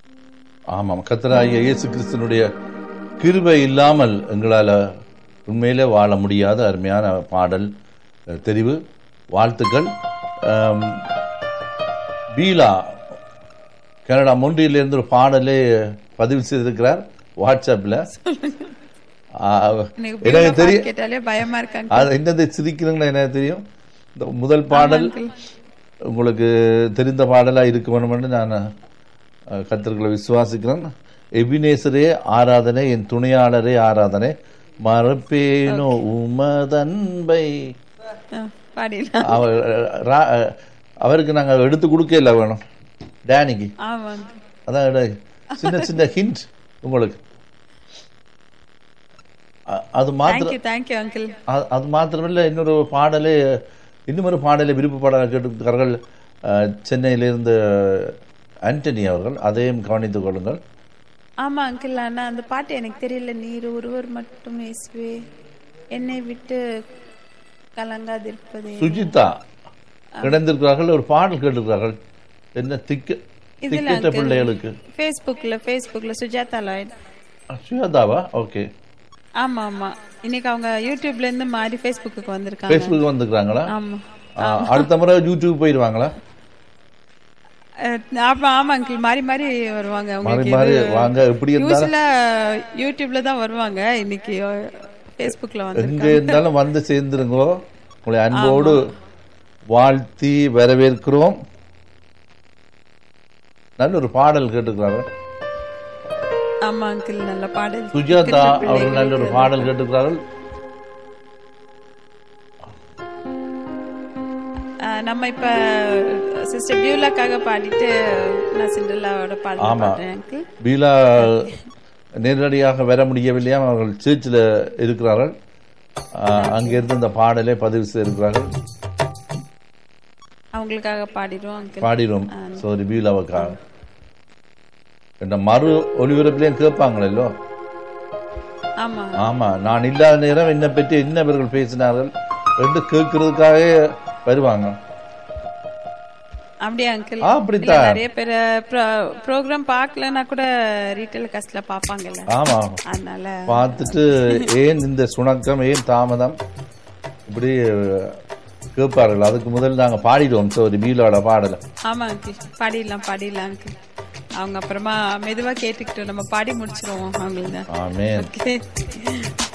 ஆமாம் கத்தராகிய இயேசு கிறிஸ்தனுடைய கிருபை இல்லாமல் எங்களால் உண்மையிலே வாழ முடியாத அருமையான பாடல் அஹ், தெரிவு வாழ்த்துக்கள் ஆம், பீலா கனடா மொன்றியிலிருந்து ஒரு பாடலே பதிவு செய்திருக்கிறார் வாட்ஸ்அப்பில் எனக்கு எனக்கு பீலா தெரியும் பாட்டு கேட்டாலே பயமா இருக்காங்க அது என்னது சிரிக்கிறீங்களா எனக்கு தெரியும் இந்த முதல் பாடல் உங்களுக்கு தெரிந்த பாடலாக இருக்க வேணும்னு நான் அஹ், கர்த்தர்களை விசுவாசிக்கிறேன் எபினேசரே ஆராதனை என் துணையாளரே ஆராதனை மறப்பேனோ உமதன்பை பாடிடலாம் அவர் ரா- அவருக்கு நாங்கள் எடுத்து கொடுக்கல வேணும் டேனிக்கு ஆமா uncle. அதான் இட- சின்ன சின்ன ஹிண்ட் உங்களுக்கு அ- அது thank மாத்திரம் you thank you uncle அ- அது மாத்திரமில்லை இன்னொரு பாடலே இன்னும் பாடலை விருப்ப பாடலை கேட்டிருக்கிறார்கள் அஹ், சென்னையிலிருந்து ஆண்டனி அவர்கள் அதையும் கவனித்துக் கொள்ளுங்கள் ஆமா அங்கிள் ஆனா அந்த பாட்டு எனக்கு தெரியல நீர் ஒருவர் மட்டும் இயேசுவே என்னை விட்டு கலங்காதிருப்பதே சுஜிதா கிடந்திருக்கிறார்கள் ஒரு பாடல் கேட்டிருக்கிறார்கள் என்ன திக்க இதுல திக்கற்ற uncle. பிள்ளைகளுக்கு ஃபேஸ்புக்ல ஃபேஸ்புக்ல சுஜாதா லாய்ட் சுஜாதாவா ஓகே ஆமா ஆமா இன்னைக்கு அவங்க யூடியூப்ல இருந்து மாறி ஃபேஸ்புக்கு வந்திருக்காங்க ஃபேஸ்புக் வந்துக்கிறாங்களா ஆமா ஆ, அடுத்த முறை யூடியூப் போயிடுவாங்களா அஹ், ஆமா ஆமா அங்கிள் மாறி மாறி வருவாங்க மாறி அவங்களுக்கு மாறி வாங்க எப்படி இருந்தாலும் யூஸ்வலா யூடியூப்ல தான் வருவாங்க இன்னைக்கு ஃபேஸ்புக்ல வந்து எங்க இருந்தாலும் வந்து சேர்ந்துருங்கோ உங்களை அன்போடு வாழ்த்தி வரவேற்கிறோம் நல்ல ஒரு பாடல் கேட்டுக்கிறாங்க ஆமா அங்கிள் நல்ல பாடல் சுஜாதா அவர்கள் நல்ல ஒரு பாடல் கேட்டுக்கிறார்கள் அஹ், நம்ம இப்ப சிஸ்டர் பியூலாக்காக பாடிட்டு நான் சிண்டல்லாவோட பாடல் ஆமா. பாடுறேன் அங்கிள் பீலா நேரடியாக வர முடியவில்லையா அவர்கள் சர்ச்சில் இருக்கிறார்கள் ஆ, அங்கிருந்து இந்த பாடலை பதிவு செய்திருக்கிறார்கள் அவங்களுக்காக பாடிடுவோம் அங்கிள் பாடிடும் சோரி பீலாவுக்காக இந்த மறு ஒளிபரப்புலையும் கேட்பாங்களோ ஆமா ஆமா நான் இல்லாத நேரம் என்னை பற்றி என்ன இவர்கள் பேசினார்கள் என்று கேட்கறதுக்காகவே வருவாங்க அப்படியா அங்கிள் ஆ, அப்படித்தான். நிறைய பேர் ப்ரோக்ராம் பார்க்கலன்னா கூட ரீட்டைல் காஸ்ட்ல பாப்பாங்கல்ல ஆமா அதனால பார்த்துட்டு ஏன் இந்த சுணக்கம் ஏன் தாமதம் இப்படி கேட்பார்கள் அதுக்கு முதல்ல நாங்க பாடிடுவோம் சோரி பீலோட பாடலை ஆமா அங்கிள் பாடிடலாம் பாடிடலாம் அங்கிள் அவங்க அப்புறமா மெதுவா கேட்டுக்கிட்டோம் நம்ம பாடி முடிச்சிருவோம் அவங்களுக்கு ஆமேன் ஓகே